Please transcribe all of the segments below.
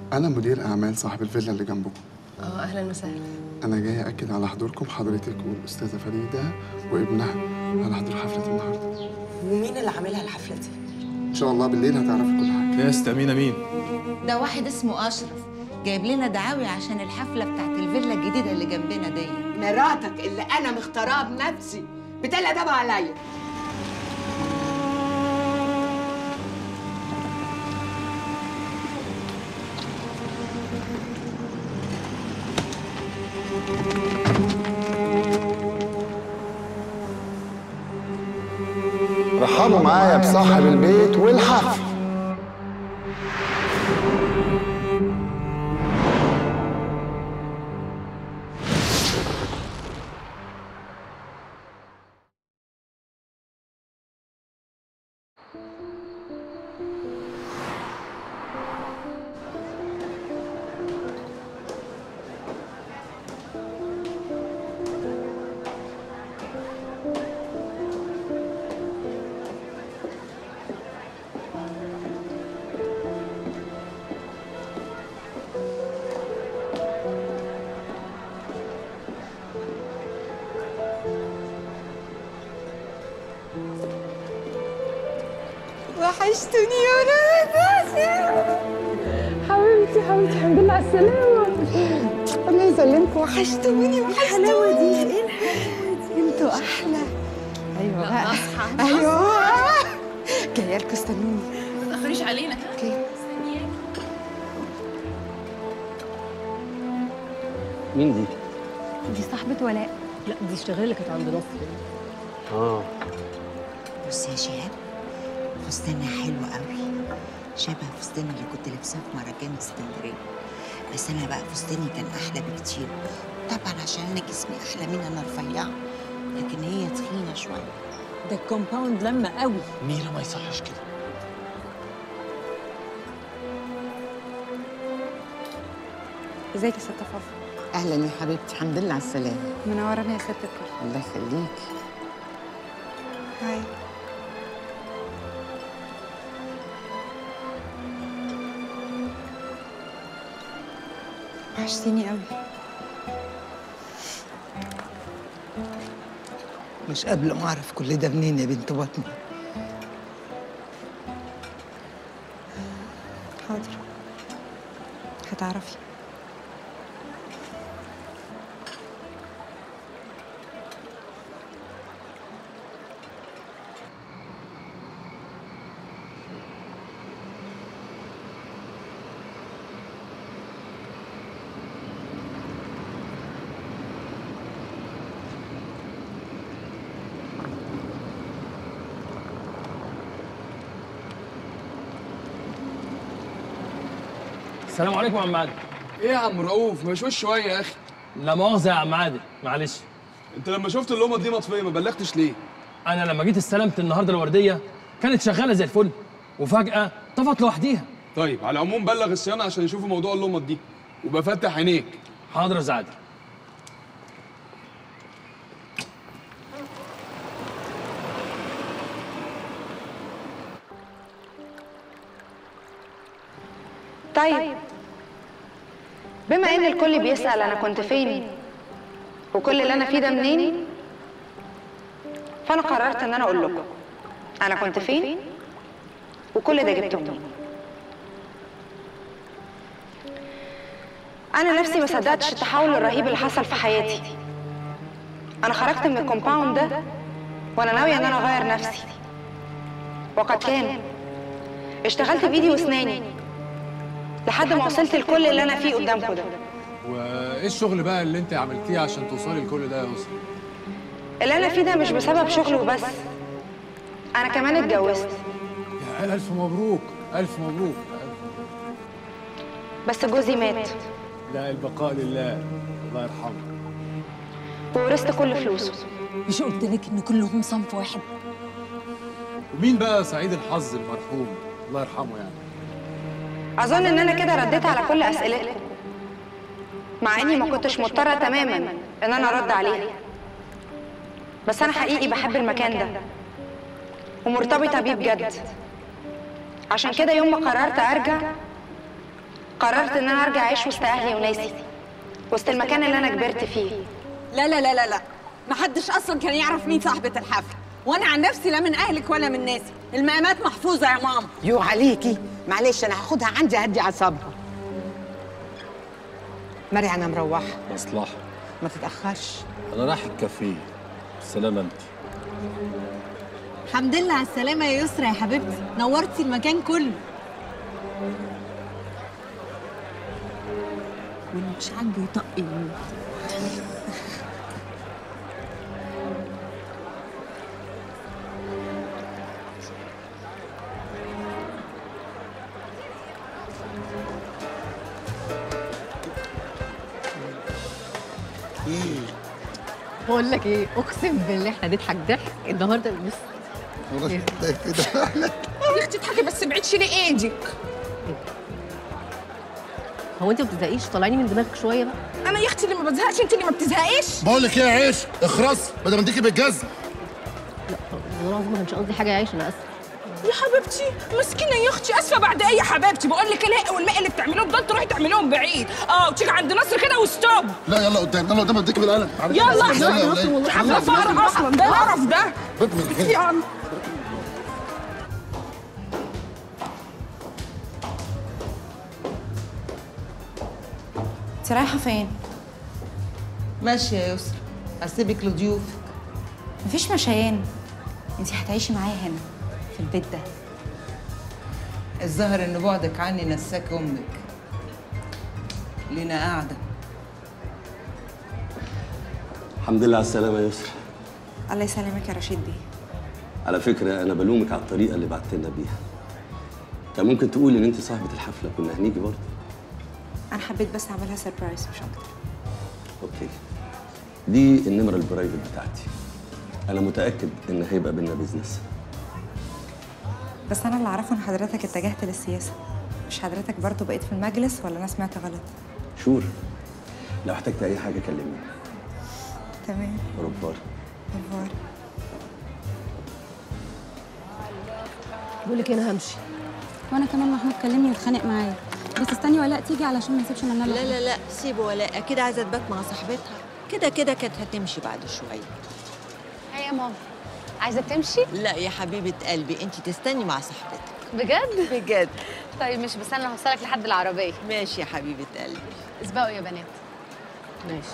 أنا مدير أعمال صاحب الفيلا اللي جنبكم اه اهلا وسهلا أنا جاي أكد على حضوركم حضرتك والأستاذة فريدة وابنها على حضور حفلة النهاردة ومين اللي عاملها الحفله دي إن شاء الله بالليل هتعرفي كل حاجة ناس تأمينة مين؟ ده واحد اسمه أشرف جايب لنا دعاوي عشان الحفلة بتاعت الفيلا الجديدة اللي جنبنا دي مراتك اللي انا مختارها بنفسي بتلا دم عليا رحبوا معايا بصاحب البيت والحفل وحشتني يا نادر حبيبتي حبيبتي الحمد لله على السلامة الله يسلمك وحشتوني وحشتوني الحلاوة دي ايه الحلاوة دي انتوا أحلى أيوة بقى أيوة جاية لكم استنوني ما تاخريش علينا ها اوكي مين دي؟ دي صاحبة ولاء لا دي اشتغل اللي كانت عند نصر اه بص يا شهاب فستانها حلو قوي شبه فستان اللي كنت لابساه في مهرجان اسكندريه بس انا بقى فستاني كان احلى بكتير طبعا عشان انا جسمي احلى منها انا رفيعه لكن هي تخينه شويه ده الكومباوند لما قوي ميرا ما يصحش كده ازيك يا ست فاطمة اهلا يا حبيبتي الحمد لله على السلامه منوراني يا ست الكل الله يخليك هاي وحشتيني قوي مش قبل ما اعرف كل ده منين يا بنت بطني حاضر هتعرفي السلام عليكم يا عم عادل ايه يا عم رؤوف مشوش شوية يا أخي لا مؤاخذة يا عم عادل معلش أنت لما شفت اللقمة دي مطفية ما بلغتش ليه؟ أنا لما جيت استلمت النهاردة الوردية كانت شغالة زي الفل وفجأة طفت لوحديها طيب على العموم بلغ الصيانة عشان يشوفوا موضوع اللقمة دي وبفتح عينيك حاضر يا زعادل طيب بما ان الكل بيسأل انا كنت فين وكل اللي انا فيه ده منين فانا قررت ان انا اقول لكم انا كنت فين وكل ده جبته منين انا نفسي ما صدقتش التحول الرهيب اللي حصل في حياتي انا خرجت من الكومباوند ده وانا ناويه ان انا اغير نفسي وقد كان اشتغلت بايدي واسناني لحد ما وصلت لكل اللي انا فيه قدامكم ده وإيه الشغل بقى اللي أنت عملتيه عشان توصلي لكل ده يا يسرا؟ اللي انا فيه ده مش بسبب شغل وبس انا كمان اتجوزت يا ألف مبروك ألف مبروك بس جوزي مات لا البقاء لله الله يرحمه وورثت كل فلوسه مش قلت لك ان كلهم صنف واحد ومين بقى سعيد الحظ المرحوم الله يرحمه يعني اظن ان انا كده رديت على كل اسئلتكم مع اني ما كنتش مضطره تماما ان انا ارد عليها بس انا حقيقي بحب المكان ده ومرتبطه بيه بجد عشان كده يوم ما قررت ارجع قررت ان انا ارجع اعيش وسط اهلي وناسي وسط المكان اللي انا كبرت فيه لا لا لا لا لا ما حدش اصلا كان يعرف مين صاحبة الحفل وانا عن نفسي لا من اهلك ولا من ناسي المقامات محفوظة يا ماما يو عليكي معلش انا هاخدها عندي هدي اعصابها مري انا مروحه مصلحة ما تتاخرش أنا رايح الكافيه سلام أنت الحمد لله على السلامة يا يسرا يا حبيبتي نورتي المكان كله واللي مش عاجبه يطق يموت بقول لك ايه اقسم بالله احنا نضحك ضحك النهارده بص يا اختي اضحكي بس بعيد شيلي ايدك هو انت ما بتزهقيش طلعيني من دماغك شويه بقى انا يا اختي اللي ما بزهقش انت اللي ما بتزهقيش بقول لك ايه يا عيش اخرس بدل ما اديكي بالجزم والله العظيم ما كانش قصدي حاجه يا عايشه انا اسفه يا حبيبتي مسكينه يا اختي اسفه بعد ايه يا حبيبتي بقول لك الهق والماء اللي بتعملوهم دول تروحي تعمليهم بعيد اه وتيجي عند نصر كده وستوب لا يلا قدام يلا قدام اديكي بالقلم معلش. يلا يلا يا ولاد. حفله فقر اصلا ده القرف ده يلا انت رايحه فين ماشيه يا يسرا هسيبك لضيوفك مفيش مشيان انت هتعيشي معايا هنا في البيت ده الظاهر ان بعدك عني نساك امك لينا قاعده الحمد لله على السلامة يا يسرا الله يسلمك يا رشيد بيه على فكرة أنا بلومك على الطريقة اللي بعت لنا بيها كان ممكن تقول إن أنت صاحبة الحفلة كنا هنيجي برضه انا حبيت بس اعملها سربرايز مش اكتر أوكي دي النمرة البرايفت بتاعتي أنا متأكد إن هيبقى بينا بيزنس بس انا اللي اعرفه ان حضرتك اتجهت للسياسه مش حضرتك برضو بقيت في المجلس ولا انا سمعت غلط شور لو احتجت أي حاجة كلمني تمام أوروبار بالفار بقول لك انا همشي وانا كمان محمود كلمني واتخانق معايا بس استني ولاء تيجي علشان ما نسيبش منال لا لا لا سيبه ولا اكيد عايزه تبات مع صاحبتها كده كده كانت هتمشي بعد شويه هي يا ماما عايزه تمشي لا يا حبيبه قلبي انت تستني مع صاحبتك بجد بجد طيب مش بس انا هوصلك لحد العربيه ماشي يا حبيبه قلبي اسبقوا يا بنات ماشي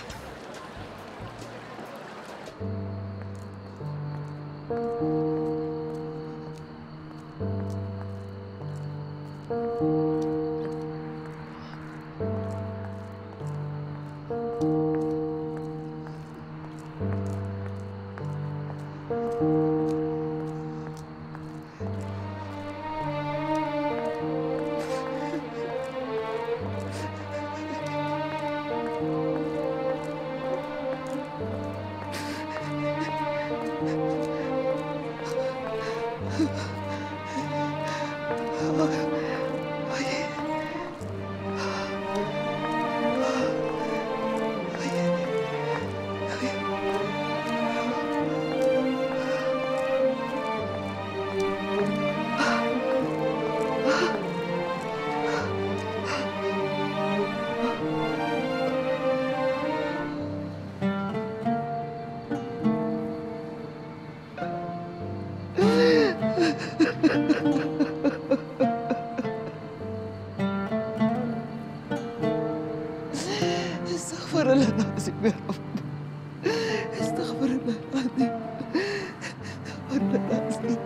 استغفر الله العظيم يا رب استغفر الله العظيم استغفر الله العظيم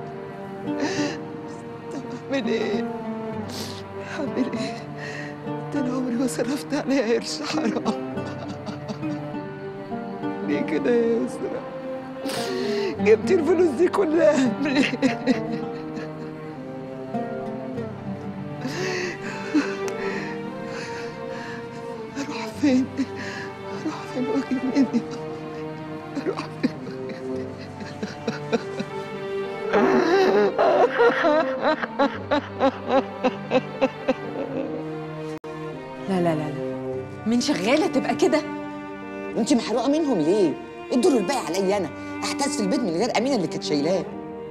طب اعمل ايه؟ اعمل ايه؟ ده انا عمري ما صرفت عليها قرش حرام ليه كده يا يسرا؟ جبتي الفلوس دي كلها ليه؟ اروح فين؟ اروح فين واجيب مني؟ اروح فين لا لا لا لا من شغاله تبقى كده انت محروقه منهم ليه؟ ادوا الباقي عليا انا احتاس في البيت من غير امينه اللي كانت شايلاه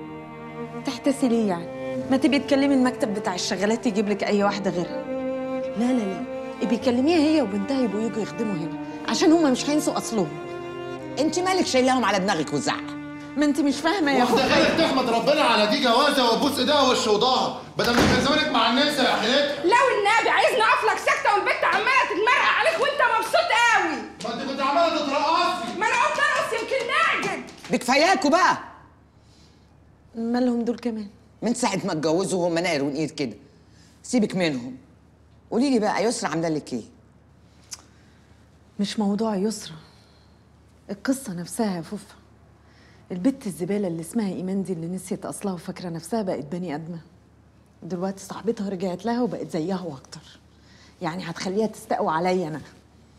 تحتسي ليه يعني ما تبقي تكلمي المكتب بتاع الشغالات يجيب لك اي واحده غيرها لا لا لا ابقي كلميها هي وبنتها يبقوا يجوا يخدموا هنا عشان هم مش هينسوا اصلهم انت مالك شايلاهم على دماغك وزعق ما انت مش فاهمه يا واحدة فوفا غيرك تحمد ربنا على دي جوازة وابوس ايديها وش وضهرها بدل ما كان زمانك مع الناس يا حياتي لو النبي عايزني اقف لك ساكته والبت عماله تتمرقع عليك وانت مبسوط قوي ما انت كنت عمالة تترقصي ما انا قلت ارقص يمكن نعجب بكفاياكوا بقى مالهم دول كمان من ساعة ما اتجوزوا هم نايرون ايد كده سيبك منهم قولي لي بقى يسرا عاملة لك ايه؟ مش موضوع يسرى القصة نفسها يا فوفا البت الزبالة اللي اسمها إيمان دي اللي نسيت أصلها وفاكرة نفسها بقت بني آدمة دلوقتي صاحبتها رجعت لها وبقت زيها وأكتر يعني هتخليها تستقوى عليا أنا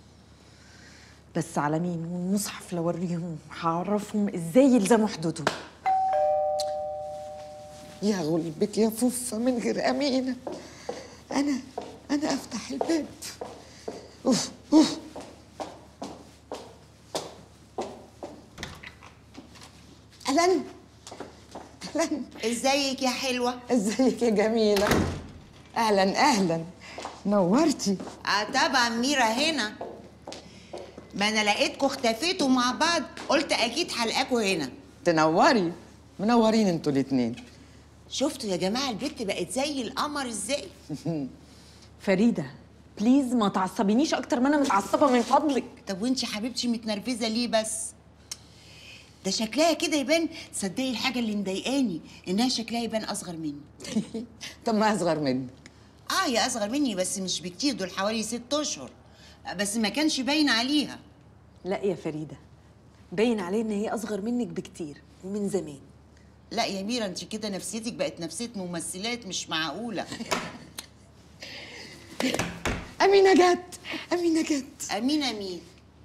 بس على مين والمصحف لو اوريهم هعرفهم ازاي يلزموا حدودهم يا غلبك يا فوفة من غير أمينة أنا أنا أفتح الباب أوف أوف أهلا أهلا ازيك يا حلوة؟ ازيك يا جميلة أهلا أهلا نورتي اه طبعا ميرا هنا ما انا لقيتكوا اختفيتوا مع بعض قلت اكيد حلقاكوا هنا تنوري منورين انتوا الاتنين شفتوا يا جماعة البت بقت زي القمر ازاي؟ فريدة بليز ما تعصبينيش أكتر ما أنا متعصبة من فضلك طب وانتي حبيبتي متنرفزة ليه بس؟ ده شكلها كده يبان تصدقي الحاجة اللي مضايقاني انها شكلها يبان اصغر مني طب ما أصغر منك اه هي اصغر مني بس مش بكتير دول حوالي ست اشهر بس ما كانش باين عليها لا يا فريدة باين عليه إن هي أصغر منك بكتير ومن زمان لا يا ميرا انت كده نفسيتك بقت نفسية ممثلات مش معقولة أمينة جت أمينة جت أمينة مين؟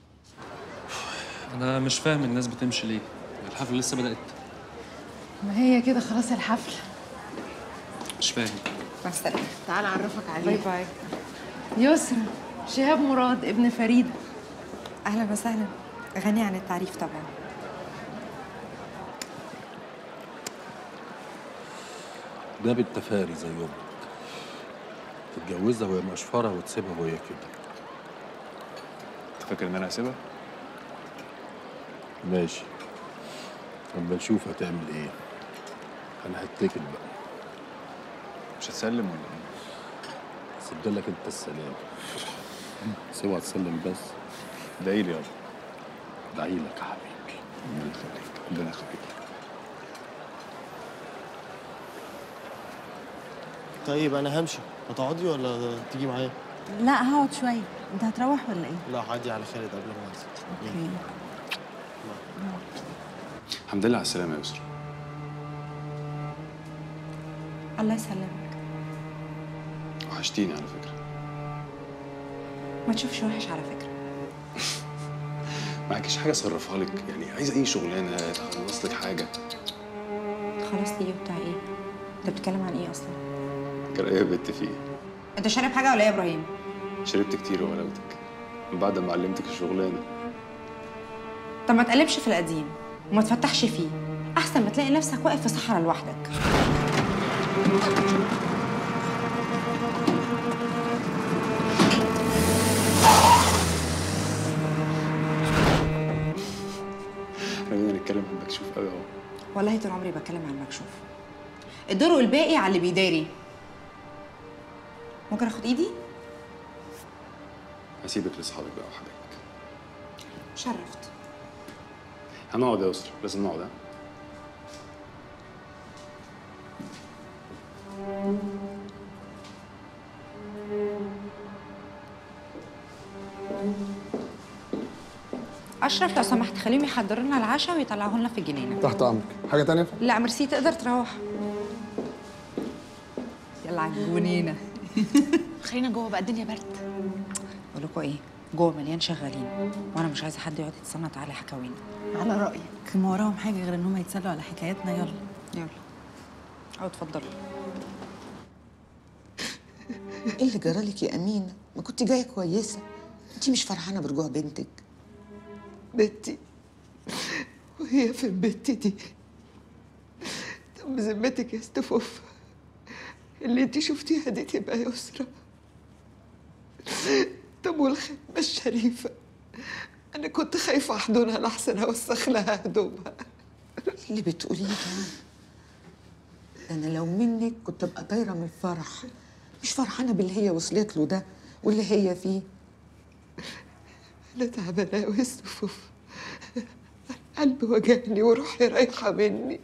انا مش فاهم الناس بتمشي ليه الحفله لسه بدات ما هي كده خلاص الحفله مش فاهم مع السلامه تعال اعرفك عليه باي باي يسرا شهاب مراد ابن فريده اهلا وسهلا غني عن التعريف طبعا ده بالتفاري زي امك تتجوزها وهي مقشفره وتسيبها وهي كده انت فاكر ان انا هسيبها؟ ماشي اما نشوف هتعمل ايه انا هتكل بقى مش هتسلم ولا ايه؟ سيب لك انت السلام بس اوعى تسلم بس ادعي لي يابا ادعي لك يا حبيبي ربنا يخليك ربنا يخليك طيب انا همشي هتقعدي ولا تيجي معايا لا هقعد شويه انت هتروح ولا ايه لا عادي على خالد قبل ما انزل اوكي الحمد لله على السلامه يا يسرا الله يسلمك وحشتيني على فكره ما تشوفش وحش على فكره معكيش حاجه اصرفها لك يعني عايز اي شغلانه تخلص لك حاجه خلاص ليه وبتاع ايه انت بتتكلم عن ايه اصلا كان ايه يا بنت في ايه انت شارب حاجه ولا ايه يا ابراهيم شربت كتير وغلاوتك من بعد ما علمتك الشغلانه طب ما تقلبش في القديم وما تفتحش فيه احسن ما تلاقي نفسك واقف في صحراء لوحدك خلينا نتكلم عن مكشوف قوي اهو والله طول عمري بتكلم عن المكشوف الدور والباقي على اللي بيداري ممكن اخد ايدي هسيبك لاصحابك بقى وحبايبك شرفت هنقعد يا يسرا لازم نقعد ها اشرف لو سمحت خليهم يحضروا لنا العشاء ويطلعوه لنا في الجنينه تحت امرك حاجه تانية لا ميرسي تقدر تروح يلا على الجنينه خلينا جوه بقى الدنيا برد بقول لكم ايه جوه مليان شغالين وانا مش عايزه حد يقعد يتصنت على حكاوينا على رايك ما وراهم حاجه غير ان هم يتسلوا على حكاياتنا يلا يلا او اتفضلوا ايه اللي جرالك يا امينه ما كنت جايه كويسه انت مش فرحانه برجوع بنتك بنتي وهي فين بنتي دي طب بذمتك يا استفوف اللي انت شفتيها دي تبقى يسرى طب والخدمة الشريفة أنا كنت خايفة أحضنها لحسن أوسخ لها هدومها اللي بتقوليه ده ده أنا لو منك كنت أبقى طايرة من الفرح مش فرحانة باللي هي وصلت له ده واللي هي فيه أنا تعبانة أوي يا صفوف قلبي وجعني وروحي رايحة مني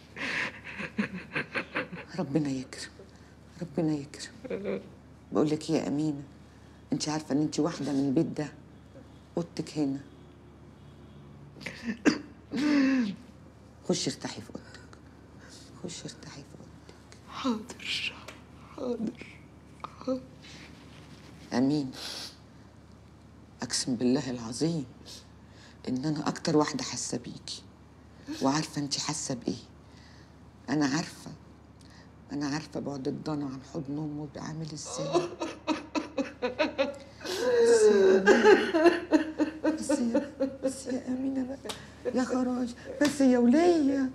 ربنا يكرم ربنا يكرم بقول لك إيه يا أمينة أنت عارفة إن أنت واحدة من البيت ده أوضتك هنا خشي ارتاحي في أوضتك خشي ارتاحي في أوضتك حاضر حاضر حاضر أمين أقسم بالله العظيم إن أنا أكتر واحدة حاسة بيكي وعارفة أنت حاسة بإيه أنا عارفة أنا عارفة بعد الضنا عن حضن أمه بيبقى عامل إزاي بس يا بس يا أمينة بقى يا خراج بس يا ولية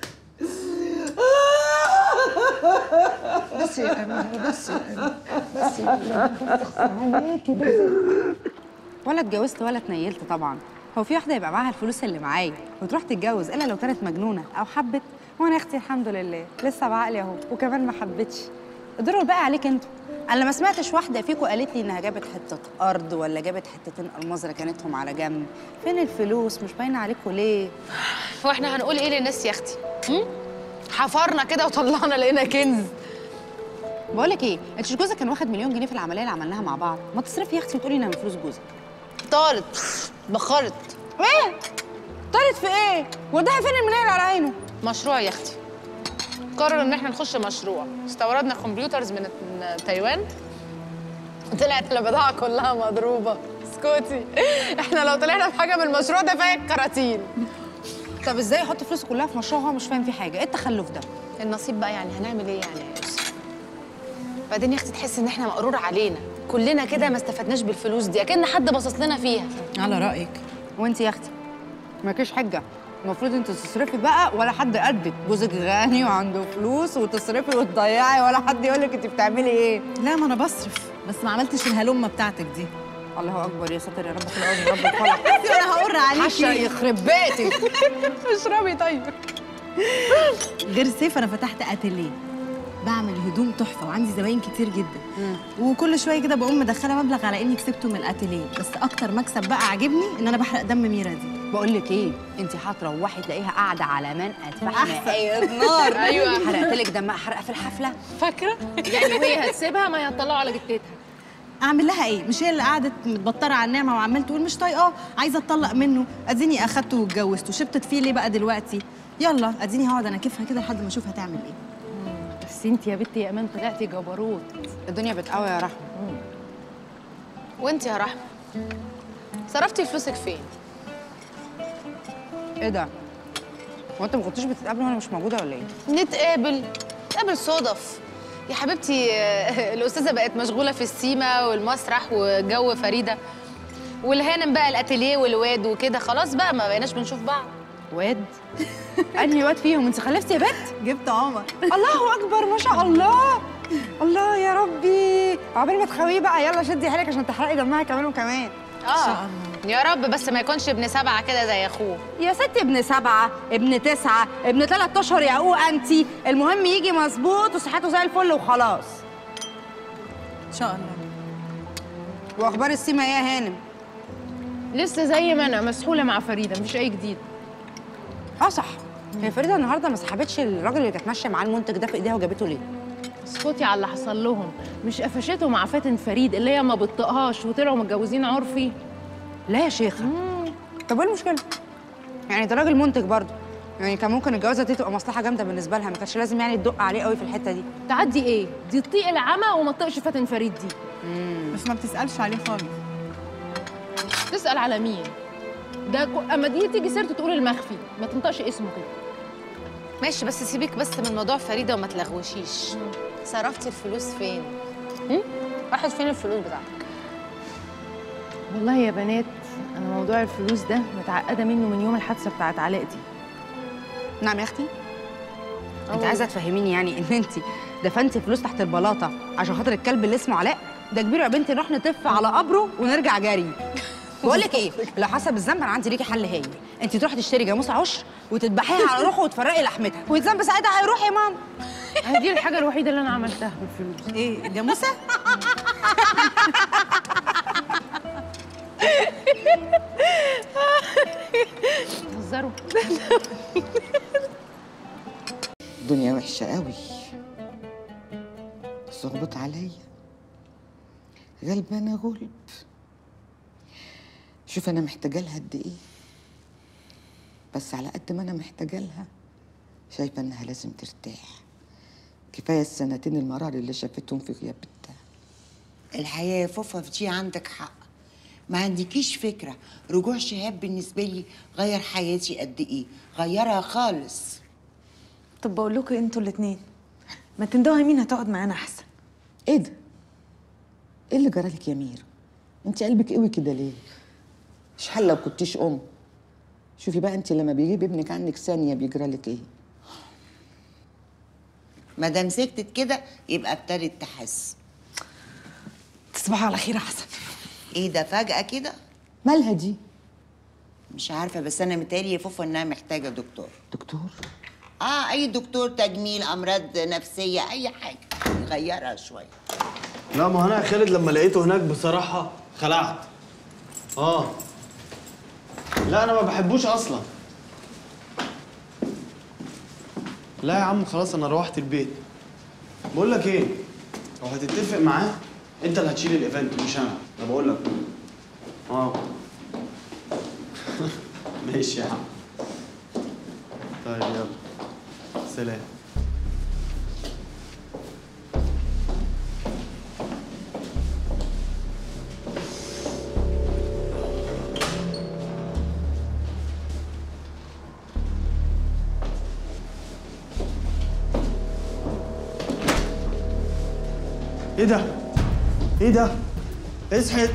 بس يا أمينة بس يا أمينة بس يا أمينة عليكي بس ولا اتجوزت ولا اتنيلت طبعا هو في واحده يبقى معاها الفلوس اللي معايا وتروح تتجوز الا لو كانت مجنونه او حبت وانا يا اختي الحمد لله لسه بعقلي اهو وكمان ما حبتش الدور الباقي عليك انتوا انا ما سمعتش واحده فيكم قالت لي انها جابت حته ارض ولا جابت حتتين الماظ ركنتهم على جنب فين الفلوس مش باينه عليكم ليه هو احنا هنقول ايه للناس يا اختي هم؟ حفرنا كده وطلعنا لقينا كنز بقول لك ايه انت مش جوزك كان واخد مليون جنيه في العمليه اللي عملناها مع بعض ما تصرفي يا اختي وتقولي انها من فلوس جوزك طارت بخرت ايه طارت في ايه وداها فين المنيل على عينه مشروع يا اختي قرر ان احنا نخش مشروع استوردنا كمبيوترز من من تايوان طلعت البضاعة كلها مضروبة اسكتي احنا لو طلعنا بحاجة من المشروع ده فيها الكراتين طب ازاي يحط فلوسه كلها في مشروع هو مش فاهم فيه حاجه ايه التخلف ده النصيب بقى يعني هنعمل ايه يعني يا يوسف بعدين يا اختي تحس ان احنا مقرور علينا كلنا كده ما استفدناش بالفلوس دي اكن حد باصص لنا فيها على رايك وانت يا اختي مالكيش حجه المفروض انت تصرفي بقى ولا حد قدك جوزك غني وعنده فلوس وتصرفي وتضيعي ولا حد يقول لك انت بتعملي ايه لا ما انا بصرف بس ما عملتش الهلمه بتاعتك دي الله اكبر يا ساتر يا رب في الارض رب الخلق انا هقر عليكي حشا يخرب بيتك اشربي طيب غير سيف انا فتحت اتيليه بعمل هدوم تحفه وعندي زباين كتير جدا وكل شويه كده بقوم مدخله مبلغ على اني كسبته من الاتيليه بس اكتر مكسب بقى عاجبني ان انا بحرق دم ميرا دي بقول لك ايه انت هتروحي تلاقيها قاعده على منقد فحم أحسن. ايه نار أيوة. حرقت لك دمها حرقه في الحفله فاكره يعني وهي هتسيبها ما هيطلعوا على جتتها اعمل لها ايه مش هي اللي قعدت متبطره على النعمه وعمال تقول مش طايقاه عايزه اتطلق منه اديني اخدته واتجوزته شبطت فيه ليه بقى دلوقتي يلا اديني هقعد انكفها كده لحد ما اشوف هتعمل ايه بس انت يا بنتي يا امان طلعتي جبروت الدنيا بتقوي يا رحمه وانت يا رحمه صرفتي فلوسك فين ايه ده هو انتوا ما كنتوش بتتقابلوا وانا مش موجوده ولا ايه نتقابل نتقابل صدف يا حبيبتي آه، الاستاذه بقت مشغوله في السيما والمسرح وجو فريده والهانم بقى الاتيليه والواد وكده خلاص بقى ما بقيناش بنشوف بعض واد انهي واد فيهم انت خلفتي يا بنت جبت عمر الله اكبر ما شاء الله الله يا ربي عقبال ما تخويه بقى يلا شدي حيلك عشان تحرقي دمها كمان وكمان اه يا رب بس ما يكونش ابن سبعه كده زي اخوه يا ستي ابن سبعة ابن تسعة ابن ثلاث اشهر يا قو انتي المهم يجي مظبوط وصحته زي الفل وخلاص ان شاء الله واخبار السيما ايه يا هانم لسه زي ما انا مسحوله مع فريده مفيش اي جديد اه صح هي فريده النهارده ما سحبتش الراجل اللي كانت ماشيه معاه المنتج ده في ايديها وجابته ليه اسكتي على اللي حصل لهم مش قفشتهم مع فاتن فريد اللي هي ما بتطقهاش وطلعوا متجوزين عرفي لا يا شيخه طب وايه المشكله يعني ده راجل منتج برضه يعني كان ممكن الجوازه دي تبقى مصلحه جامده بالنسبه لها ما كانش لازم يعني تدق عليه قوي في الحته دي تعدي ايه دي تطيق العمى وما تطيقش فاتن فريد دي بس ما بتسالش عليه خالص تسال على مين ده كو- اما دي تيجي سيرته تقول المخفي ما تنطقش اسمه كده ماشي بس سيبك بس من موضوع فريده وما تلغوشيش صرفتي الفلوس فين هم؟ راحت فين الفلوس بتاعتك والله يا بنات انا موضوع الفلوس ده متعقده منه من يوم الحادثه بتاعت علاء دي نعم يا اختي انت أه. عايزه تفهميني يعني ان انت دفنتي فلوس تحت البلاطه عشان خاطر الكلب اللي اسمه علاء ده كبير يا بنتي نروح نتف على قبره ونرجع جري بقول لك ايه لو حسب الذنب انا عندي ليكي حل هايل انت تروحي تشتري جاموسه عشر وتذبحيها على روحه وتفرقي لحمتها والذنب ساعتها هيروح يا ماما دي الحاجه الوحيده اللي انا عملتها بالفلوس ايه الجاموسه هزروا الدنيا وحشة قوي صغبت عليا غلبانة غلب شوف أنا محتاجة لها قد إيه بس على قد ما أنا محتاجة لها شايفة إنها لازم ترتاح كفاية السنتين المرار اللي شافتهم في غياب بنتها الحقيقه يا فوفا في دي عندك حق ما عندكيش فكره رجوع شهاب بالنسبه لي غير حياتي قد ايه غيرها خالص طب بقول لكم انتوا الاتنين ما تندوها مين هتقعد معانا احسن إيه ده؟ إيه اللي جرالك يا ميرا؟ أنت قلبك قوي كده ليه؟ مش حل لو كنتيش أم شوفي بقى أنت لما بيجيب ابنك عنك ثانية بيجرالك إيه؟ ما دام سكتت كده يبقى ابتدت تحس تصبحوا على خير احسن ايه ده فجأة كده؟ مالها دي؟ مش عارفة بس أنا متهيألي يا فوفا إنها محتاجة دكتور دكتور؟ اه أي دكتور تجميل أمراض نفسية أي حاجة يغيرها شوية لا ما هو انا يا خالد لما لقيته هناك بصراحه خلعت اه لا انا ما بحبوش اصلا لا يا عم خلاص انا روحت البيت بقول لك ايه لو هتتفق معاه انت اللي هتشيل الايفنت مش انا انا بقول لك اه ماشي يا عم طيب يلا سلام ايه ده؟ ايه ده؟ اصحت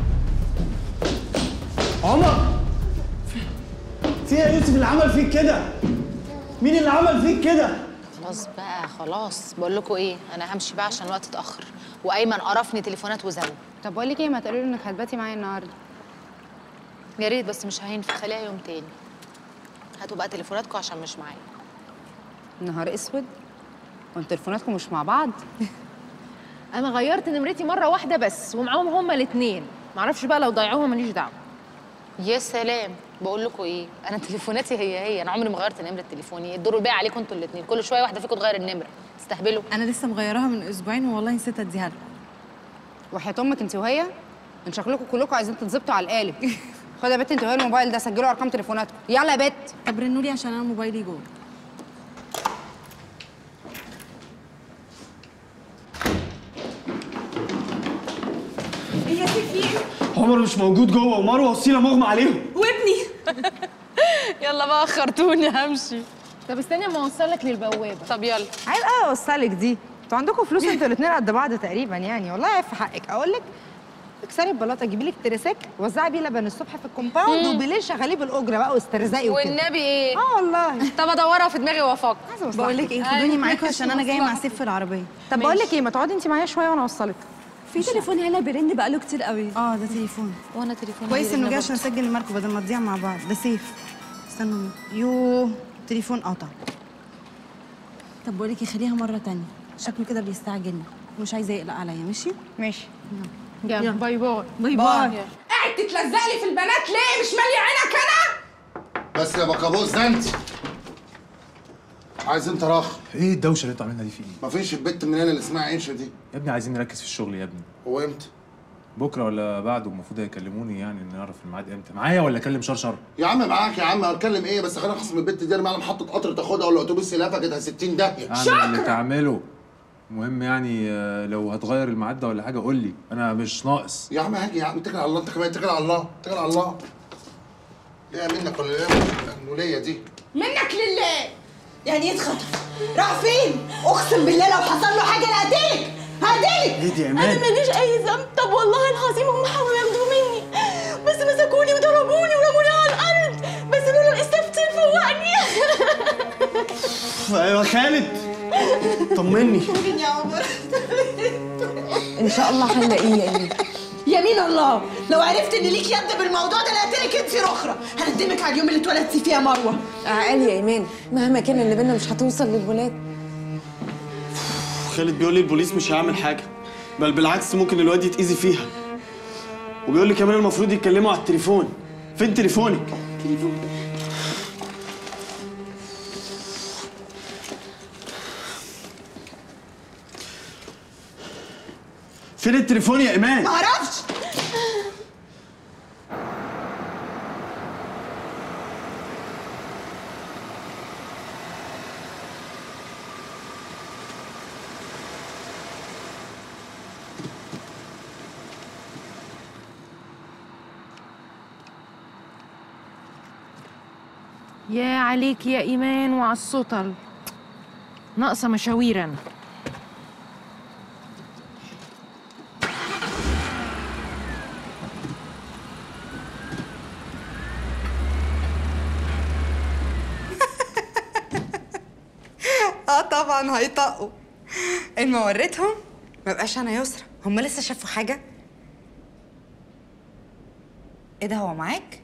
عمر في ايه يا يوسف اللي عمل فيك كده؟ مين اللي عمل فيك كده؟ خلاص بقى خلاص بقول لكم ايه انا همشي بقى عشان الوقت اتاخر وايمن قرفني تليفونات وزو طب بقول لك ايه ما تقولي له انك هتباتي معايا النهارده يا ريت بس مش هينفع خليها يوم تاني هاتوا بقى تليفوناتكم عشان مش معايا نهار اسود وانتوا تليفوناتكم مش مع بعض انا غيرت نمرتي مره واحده بس ومعاهم هما الاثنين معرفش بقى لو ضيعوها ماليش دعوه يا سلام بقول لكم ايه انا تليفوناتي هي هي انا عمري ما غيرت نمره تليفوني الدور الباقي عليكم انتوا الاثنين كل شويه واحده فيكم تغير النمره تستهبلوا انا لسه مغيراها من اسبوعين والله نسيت اديها لكم وحياة امك انت وهي ان شكلكم كلكم عايزين تتظبطوا على القالب خد يا بت انت وهي الموبايل ده سجلوا ارقام تليفوناتكم يلا يا بت طب رنوا لي عشان انا موبايلي جوه ايه يا سيفي عمر مش موجود جوه ومروه وسيله مغمى عليهم وابني يلا بقى اخرتوني همشي طب استني اما اوصلك للبوابه طب يلا عيب قوي اوصلك دي انتوا عندكم فلوس انتوا الاثنين قد بعض تقريبا يعني والله عيب في حقك اقول لك اكسري البلاطه جيبي لك تريسيك وزعي بيه لبن الصبح في الكومباوند مم. وبالليل شغليه بالاجره بقى واسترزقي وكده والنبي ايه اه والله طب ادورها في دماغي وافكر بقول لك ايه خدوني معاكم عشان انا جايه مع سيف في العربيه طب بقول لك ايه ما تقعدي انت معايا شويه وانا اوصلك في تليفون هنا بيرن بقاله كتير قوي اه ده تليفون وانا تليفوني كويس بيرن انه جه برضه. عشان اسجل الماركه بدل ما تضيع مع بعض ده سيف استنوا يو تليفون قطع طب بقول لك خليها مره تانية شكله كده بيستعجلني مش عايزه يقلق عليا ماشي ماشي يلا باي باي باي باي قاعد تتلزق لي في البنات ليه مش مالي عينك انا بس يا بكابوس ده انت عايز انت راخ ايه الدوشه اللي انتوا عاملينها دي في ايه؟ مفيش البت من هنا اللي اسمها عيشه دي يا ابني عايزين نركز في الشغل يا ابني هو امتى؟ بكره ولا بعده المفروض هيكلموني يعني نعرف الميعاد امتى معايا ولا اكلم شرشر يا عم معاك يا عم هتكلم ايه بس خلينا نخصم البت دي انا معانا محطه قطر تاخدها ولا اتوبيس يلفك 60 داهيه اعمل اللي تعمله المهم يعني آه، لو هتغير الميعاد ده ولا حاجه قول لي انا مش ناقص يا عم هاجي يا عم اتكل على الله انت كمان اتكل على الله اتكل على الله ليه منك ولا ليه النوليه دي منك لله يعني يتخطف راح فين اقسم بالله لو حصل له حاجه لهديك هديك ايه دي يا انا ايمان؟ ماليش اي ذنب طب والله العظيم هم حاولوا ياخدوه مني بس مسكوني وضربوني ورموني على الارض بس لولا الاستفتاء فوقني ايوه خالد طمني ممكن يا عمر ان شاء الله هنلاقيه يا ايمان يمين الله لو عرفت ان ليك يد بالموضوع ده لقيتلك انت اخرى هندمك على اليوم اللي اتولدتي فيه يا مروه عقل يا ايمان مهما كان اللي بينا مش هتوصل للولاد خالد بيقول لي البوليس مش هيعمل حاجه بل بالعكس ممكن الواد يتاذي فيها وبيقول لي كمان المفروض يتكلموا على التليفون فين تليفونك فين التليفون يا ايمان معرفش يا عليك يا إيمان وعلى السطل ناقصة مشاويرا اه طبعا هيطقوا ان ما وريتهم ما بقاش انا يسرا هم لسه شافوا حاجه ايه ده هو معاك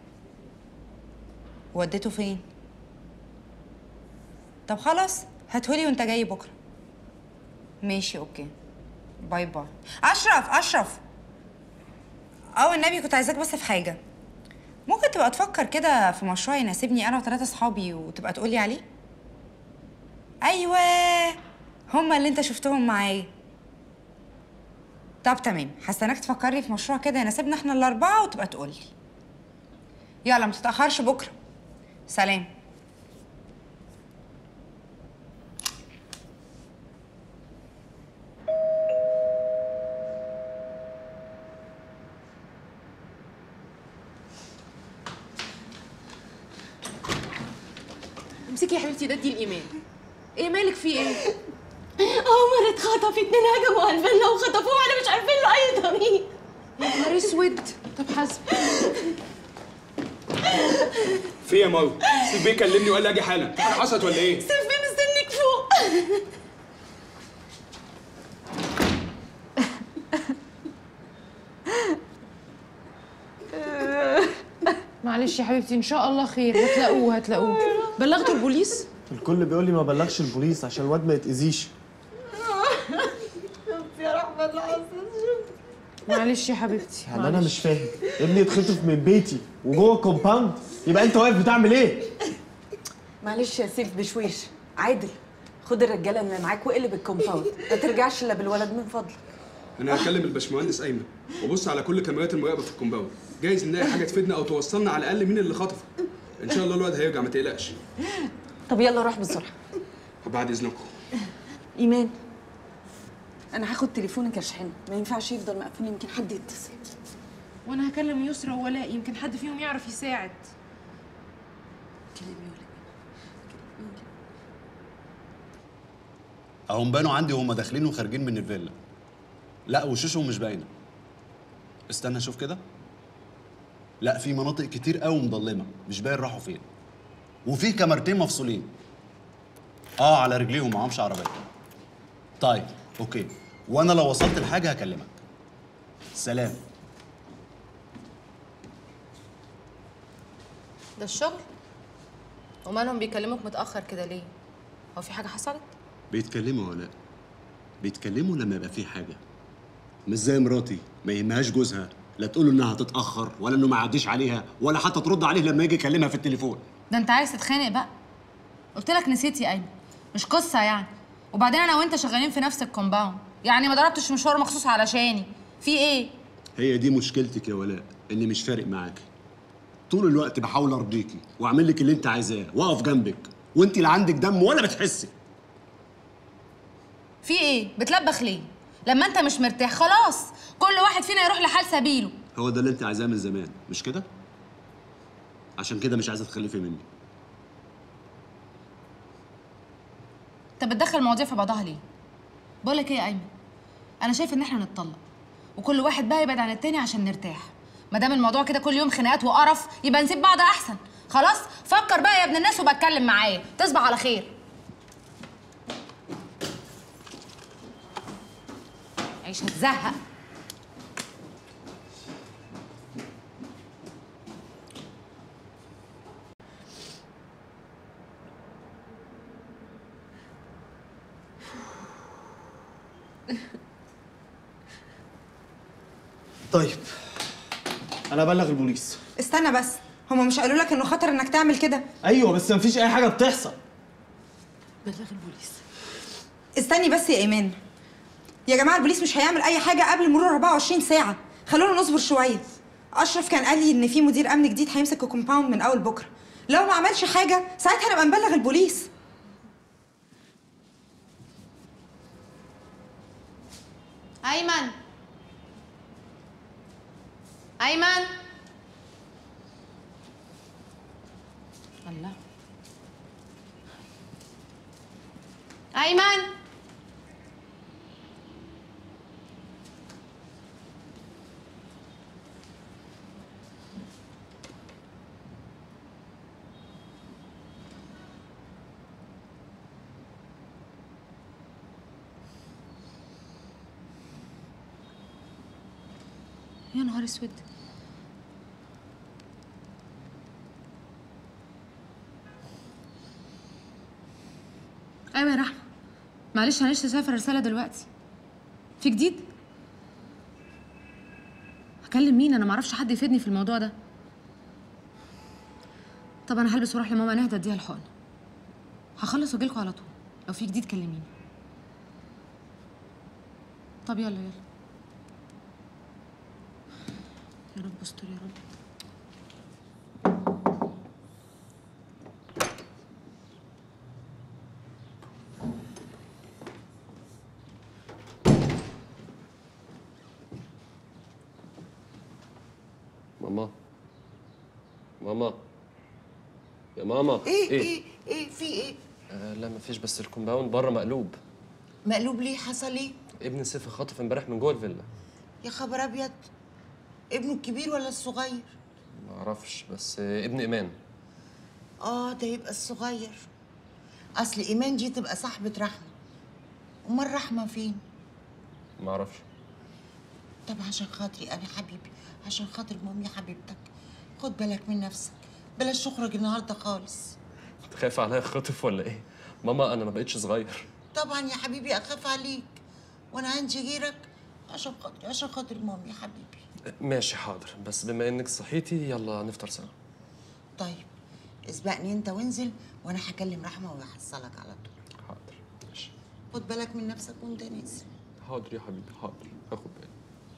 وديته فين طب خلاص هاتهولي وانت جاي بكره ماشي اوكي باي باي اشرف اشرف او النبي كنت عايزاك بس في حاجه ممكن تبقى تفكر كده في مشروع يناسبني انا وثلاثه اصحابي وتبقى تقولي عليه ايوه هما اللي انت شفتهم معايا طب تمام هستناك تفكري في مشروع كده يناسبنا احنا الاربعه وتبقى تقولي يلا ما تتاخرش بكره سلام امسكي يا حبيبتي ده ادي الإيمان ايه مالك في ايه؟ عمر اتخطف اتنين هجموا على الفيلا وخطفوه وانا مش عارفين له اي طريق يا نهار اسود طب حسب في يا مروه سيف بيه كلمني وقال لي اجي حالا في حاجه حصلت ولا ايه سيف بيه مستنيك فوق معلش يا حبيبتي ان شاء الله خير هتلاقوه هتلاقوه بلغتوا البوليس؟ الكل بيقول لي ما بلغش البوليس عشان الواد ما يتاذيش يا رحمة الله معلش يا حبيبتي يعني انا مش فاهم ابني يتخطف من بيتي وجوه كومباوند يبقى انت واقف بتعمل ايه معلش يا سيف بشويش عادل خد الرجاله اللي معاك وقلب الكومباوند ما ترجعش الا بالولد من فضلك انا هكلم الباشمهندس ايمن وبص على كل كاميرات المراقبه في الكومباوند جايز نلاقي حاجه تفيدنا او توصلنا على الاقل مين اللي خطفه ان شاء الله الواد هيرجع ما تقلقش طب يلا روح بسرعه بعد اذنكم ايمان انا هاخد تليفونك اشحنه ما ينفعش يفضل مقفول يمكن حد يتصل وانا هكلم يسرا وولاء يمكن حد فيهم يعرف يساعد اهم بانوا عندي وهم داخلين وخارجين من الفيلا لا وشوشهم مش باينه استنى اشوف كده لا في مناطق كتير قوي مظلمه مش باين راحوا فين وفي كاميرتين مفصولين اه على رجليهم معهمش عربيه طيب اوكي وانا لو وصلت لحاجه هكلمك سلام ده الشغل ومالهم بيكلموك متأخر كده ليه؟ هو في حاجة حصلت؟ بيتكلموا ولا بيتكلموا لما يبقى في حاجه مش زي مراتي ما يهمهاش جوزها لا تقول له انها هتتاخر ولا انه ما يعديش عليها ولا حتى ترد عليه لما يجي يكلمها في التليفون ده انت عايز تتخانق بقى قلت لك نسيت يا ايمن مش قصه يعني وبعدين انا وانت شغالين في نفس الكومباوند يعني ما ضربتش مشوار مخصوص علشاني في ايه هي دي مشكلتك يا ولاء اني مش فارق معاكي طول الوقت بحاول ارضيكي واعمل لك اللي انت عايزاه واقف جنبك وانت لا عندك دم ولا بتحسي في ايه بتلبخ ليه لما انت مش مرتاح خلاص كل واحد فينا يروح لحال سبيله هو ده اللي انت عايزاه من زمان مش كده عشان كده مش عايزه تخلفي مني انت بتدخل المواضيع في بعضها ليه بقول لك ايه يا ايمن انا شايف ان احنا نتطلق وكل واحد بقى يبعد عن التاني عشان نرتاح ما دام الموضوع كده كل يوم خناقات وقرف يبقى نسيب بعض احسن خلاص فكر بقى يا ابن الناس وبتكلم معايا تصبح على خير عيش هتزهق طيب انا ابلغ البوليس استنى بس هما مش قالوا لك انه خطر انك تعمل كده ايوه بس مفيش اي حاجه بتحصل بلغ البوليس استني بس يا ايمان يا جماعه البوليس مش هيعمل اي حاجه قبل مرور 24 ساعه خلونا نصبر شويه اشرف كان قال لي ان في مدير امن جديد هيمسك الكومباوند من اول بكره لو ما عملش حاجه ساعتها نبقى نبلغ البوليس ايمن ايمن الله ايمن يا نهار اسود ايوه يا رحمه معلش هنش تسافر رساله دلوقتي في جديد هكلم مين انا معرفش حد يفيدني في الموضوع ده طب انا هلبس واروح لماما نهدى اديها الحقن هخلص واجيلكوا على طول لو في جديد كلميني طب يلا يلا يا رب استر يا رب ماما ماما يا ماما ايه ايه ايه في ايه آه لا مفيش بس الكومباوند بره مقلوب مقلوب ليه حصل ايه ابن سيف خاطف امبارح من جوه الفيلا يا خبر ابيض ابنه الكبير ولا الصغير ما اعرفش بس آه ابن ايمان اه ده يبقى الصغير اصل ايمان دي تبقى صاحبه رحمه امال رحمه فين ما اعرفش طب عشان خاطري انا حبيبي عشان خاطر مامي حبيبتك خد بالك من نفسك بلاش تخرج النهارده خالص انت خايف عليا خاطف ولا ايه ماما انا ما بقتش صغير طبعا يا حبيبي اخاف عليك وانا عندي غيرك عشان خاطري عشان خاطر مامي يا حبيبي آه، ماشي حاضر بس بما انك صحيتي يلا نفطر سوا طيب اسبقني انت وانزل وانا هكلم رحمه وهحصلك على طول حاضر ماشي خد بالك من نفسك وانت نازل حاضر يا حبيبي حاضر هاخد بالي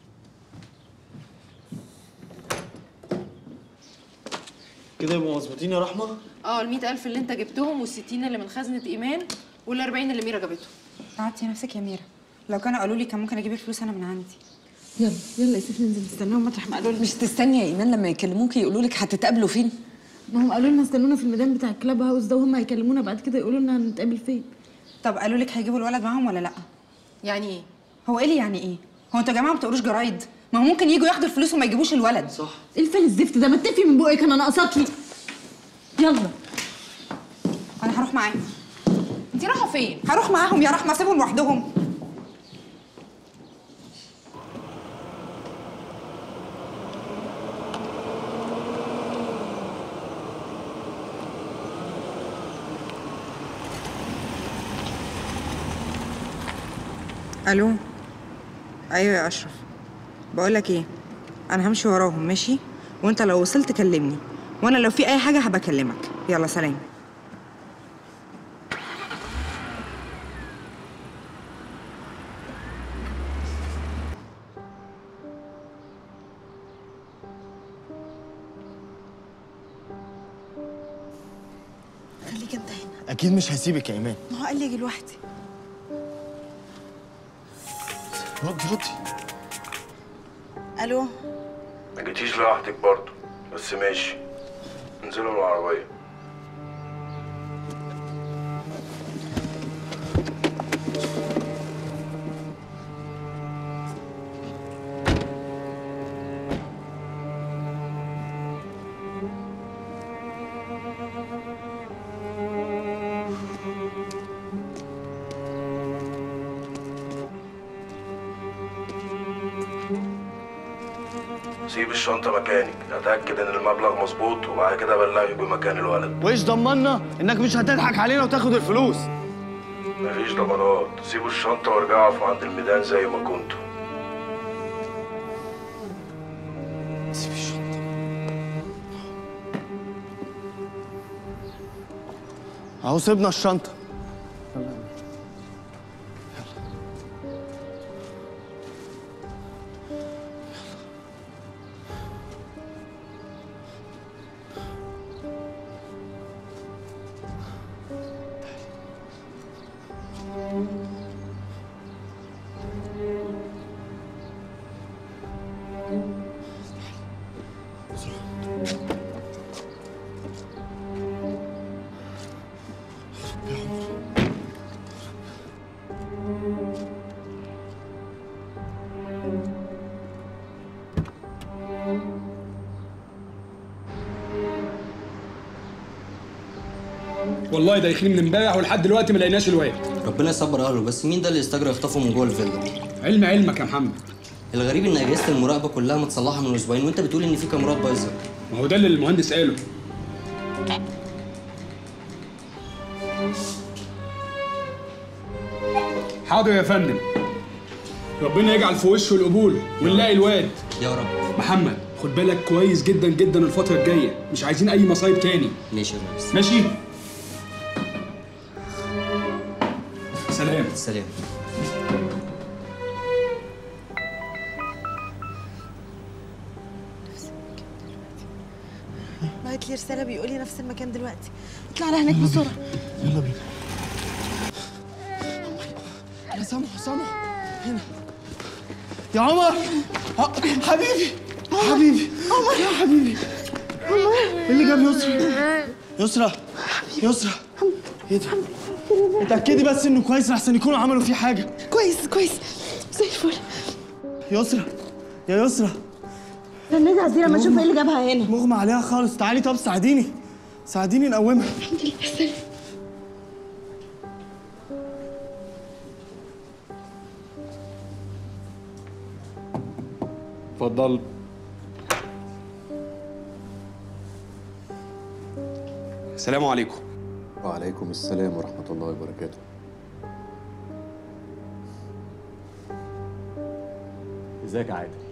كده يبقوا مظبوطين يا رحمه اه ال ألف اللي انت جبتهم وال 60 اللي من خزنه ايمان وال 40 اللي ميرا جابتهم قعدتي نفسك يا ميرا لو كانوا قالوا لي كان ممكن اجيب الفلوس انا من عندي يلا يلا يا سيف ننزل نستناهم مطرح ما قالوا لنا مش تستني يا ايمان لما يكلموكي يقولوا لك هتتقابلوا فين ما هم قالوا لنا استنونا في الميدان بتاع الكلاب هاوس ده وهم هيكلمونا بعد كده يقولوا لنا هنتقابل فين طب قالوا لك هيجيبوا الولد معاهم ولا لا يعني ايه هو ايه اللي يعني ايه هو انتوا يا جماعه ما بتقروش جرايد ما هو ممكن يجوا ياخدوا الفلوس وما يجيبوش الولد صح ايه الفيل الزفت ده ما تفي من بقك انا ناقصاكي يلا انا هروح معاهم انت رايحه فين هروح معاهم يا رحمه سيبهم لوحدهم الو ايوه يا اشرف بقول لك ايه انا همشي وراهم ماشي وانت لو وصلت كلمني وانا لو في اي حاجه هبقى اكلمك يلا سلام خليك انت هنا اكيد مش هسيبك يا ايمان ما هو قال لي اجي لوحدي ردي ردي الو ما جيتيش لوحدك برضه بس ماشي انزلوا من العربية سيب الشنطة مكاني اتأكد ان المبلغ مظبوط وبعد كده بلغك بمكان الولد وايش ضمنا انك مش هتضحك علينا وتاخد الفلوس مفيش ضمانات سيبوا الشنطة وارجعوا اقفوا عند الميدان زي ما كنتوا سيب الشنطة اهو سيبنا الشنطة والله دايخين من امبارح ولحد دلوقتي ما لقيناش الواد ربنا يصبر اهله بس مين ده اللي يستجرى يخطفه من جوه الفيلا علم علمك يا محمد الغريب ان اجهزه المراقبه كلها متصلحه من اسبوعين وانت بتقول ان في كاميرات بايظه ما هو ده اللي المهندس قاله حاضر يا فندم ربنا يجعل في وشه القبول ونلاقي الواد يا رب محمد خد بالك كويس جدا جدا الفترة الجاية مش عايزين أي مصايب تاني ماشي يا ريس ماشي سلام سلام بعت لي رساله بيقول لي نفس المكان دلوقتي اطلع على هناك بسرعه يلا بينا يا سامح سامح هنا يا عمر ها- حبيبي حبيبي يا حبيبي ايه اللي جاب يسرا يسرا يسرا ايه ده اتاكدي بس انه كويس لحسن يكونوا عملوا فيه حاجه كويس كويس زي الفل يسرا يا يسرا استني عزيزي لما اشوف ايه اللي جابها هنا مغمى عليها خالص تعالي طب ساعديني ساعديني نقومها الحمد لله سلام اتفضل السلام عليكم وعليكم السلام ورحمة الله وبركاته ازيك يا عادل